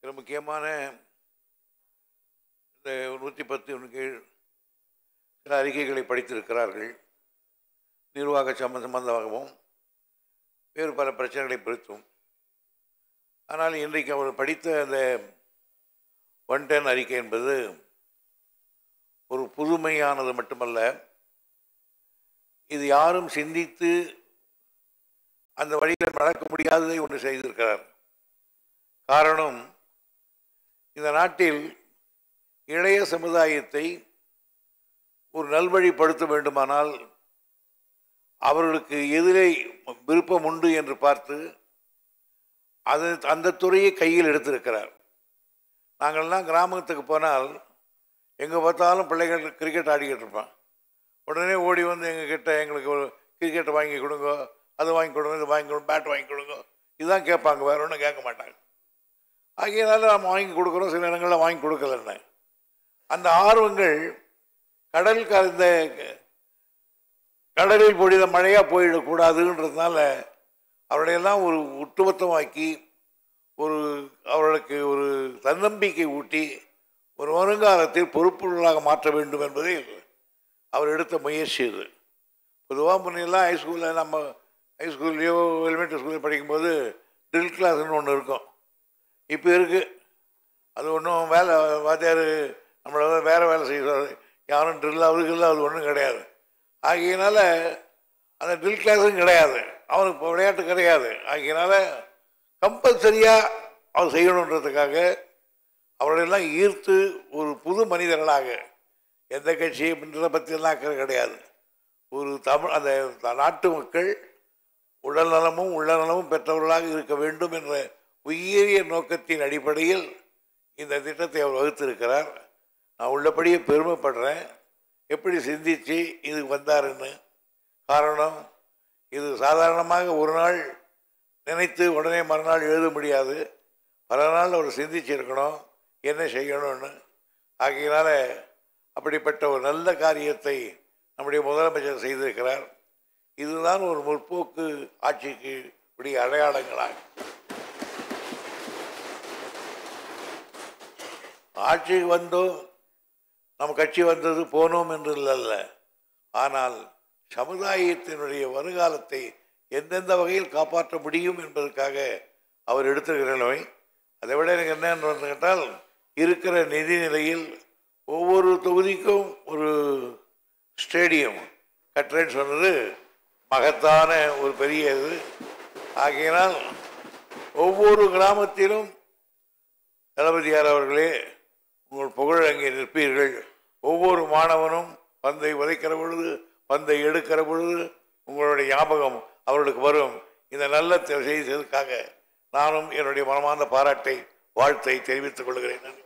சில முக்கியமான இந்த நூற்றி பத்து கீழ் சில அறிக்கைகளை படித்திருக்கிறார்கள் நிர்வாக சம்மந்த சம்பந்தமாகவும் வேறு பல பிரச்சனைகளை குறித்தும் ஆனால் இன்றைக்கு அவர் படித்த அந்த ஒன் டென் அறிக்கை என்பது ஒரு புதுமையானது மட்டுமல்ல இது யாரும் சிந்தித்து அந்த வழியில் நடக்க முடியாததை ஒன்று செய்திருக்கிறார் காரணம் இந்த நாட்டில் இளைய சமுதாயத்தை ஒரு நல்வழிப்படுத்த வேண்டுமானால் அவர்களுக்கு எதிரே விருப்பம் உண்டு என்று பார்த்து அது அந்த துறையை கையில் எடுத்திருக்கிறார் நாங்கள்லாம் கிராமத்துக்கு போனால் எங்கே பார்த்தாலும் பிள்ளைகள் கிரிக்கெட் ஆடிக்கிட்டு இருப்பான் உடனே ஓடி வந்து எங்கள் கிட்ட எங்களுக்கு ஒரு கிரிக்கெட்டை வாங்கி கொடுங்க அது வாங்கி கொடுங்க இது வாங்கி கொடுங்க பேட் வாங்கி கொடுங்க இதுதான் கேட்பாங்க வேற ஒன்றும் கேட்க மாட்டாங்க ஆகையினால நம்ம வாங்கி கொடுக்குறோம் சில இடங்களில் வாங்கி கொடுக்கலன்னு அந்த ஆர்வங்கள் கடல் கலந்த கடலில் பொழித மழையாக போயிடக்கூடாதுன்றதுனால அவர்களையெல்லாம் ஒரு ஒட்டுமொத்தமாக்கி ஒரு அவர்களுக்கு ஒரு தன்னம்பிக்கை ஊட்டி ஒரு வருங்காலத்தில் பொறுப்புள்ளவர்களாக மாற்ற வேண்டும் என்பதில் அவர் எடுத்த முயற்சி இது பொதுவாக முன்னெல்லாம் ஹைஸ்கூலில் நம்ம ஹைஸ்கூல்லையோ எலிமெண்ட்ரி ஸ்கூலில் படிக்கும்போது ட்ரில் கிளாஸ்னு ஒன்று இருக்கும் இப்போ இருக்குது அது ஒன்றும் வேலை வாத்தியார் நம்மளை வந்து வேறு வேலை செய்கிறாரு யாரும் ட்ரில் அவருக்கு அது ஒன்றும் கிடையாது ஆகையினால அந்த ட்ரில் கிளாஸும் கிடையாது அவனுக்கு இப்போ விளையாட்டு கிடையாது ஆகையினால கம்பல்சரியாக அவர் செய்யணுன்றதுக்காக அவர்களெல்லாம் ஈர்த்து ஒரு புது மனிதர்களாக எந்த கட்சியை பற்றியெல்லாம் அக்கறை கிடையாது ஒரு தமிழ் அந்த நாட்டு மக்கள் உடல் நலமும் உள்ள நலமும் பெற்றவர்களாக இருக்க வேண்டும் என்ற உயரிய நோக்கத்தின் அடிப்படையில் இந்த திட்டத்தை அவர் வகுத்திருக்கிறார் நான் உள்ளபடியே பெருமைப்படுறேன் எப்படி சிந்தித்து இதுக்கு வந்தாருன்னு காரணம் இது சாதாரணமாக ஒரு நாள் நினைத்து உடனே மறுநாள் எழுத முடியாது பல நாள் அவர் சிந்திச்சிருக்கணும் என்ன செய்யணும்னு ஆகையினால அப்படிப்பட்ட ஒரு நல்ல காரியத்தை நம்முடைய முதலமைச்சர் செய்திருக்கிறார் இதுதான் ஒரு முற்போக்கு ஆட்சிக்கு உடைய அடையாளங்களாக ஆட்சிக்கு வந்தோம் நம்ம கட்சி வந்தது போனோம் என்று இல்லல்ல ஆனால் சமுதாயத்தினுடைய வருங்காலத்தை எந்தெந்த வகையில் காப்பாற்ற முடியும் என்பதற்காக அவர் எடுத்திருக்கிற நிலைமை அதை விட எனக்கு என்னன்னு கேட்டால் இருக்கிற நிதி நிலையில் ஒவ்வொரு தொகுதிக்கும் ஒரு ஸ்டேடியம் கட்டுறேன்னு சொன்னது மகத்தான ஒரு பெரிய இது ஆகையினால் ஒவ்வொரு கிராமத்திலும் தளபதியார் அவர்களே உங்கள் புகழ் அங்கே நிற்பீர்கள் ஒவ்வொரு மாணவனும் பந்தை உதைக்கிற பொழுது பந்தை எடுக்கிற பொழுது உங்களுடைய ஞாபகம் அவர்களுக்கு வரும் இந்த நல்ல செய்ததற்காக நானும் என்னுடைய மனமார்ந்த பாராட்டை வாழ்த்தை தெரிவித்துக் கொள்கிறேன்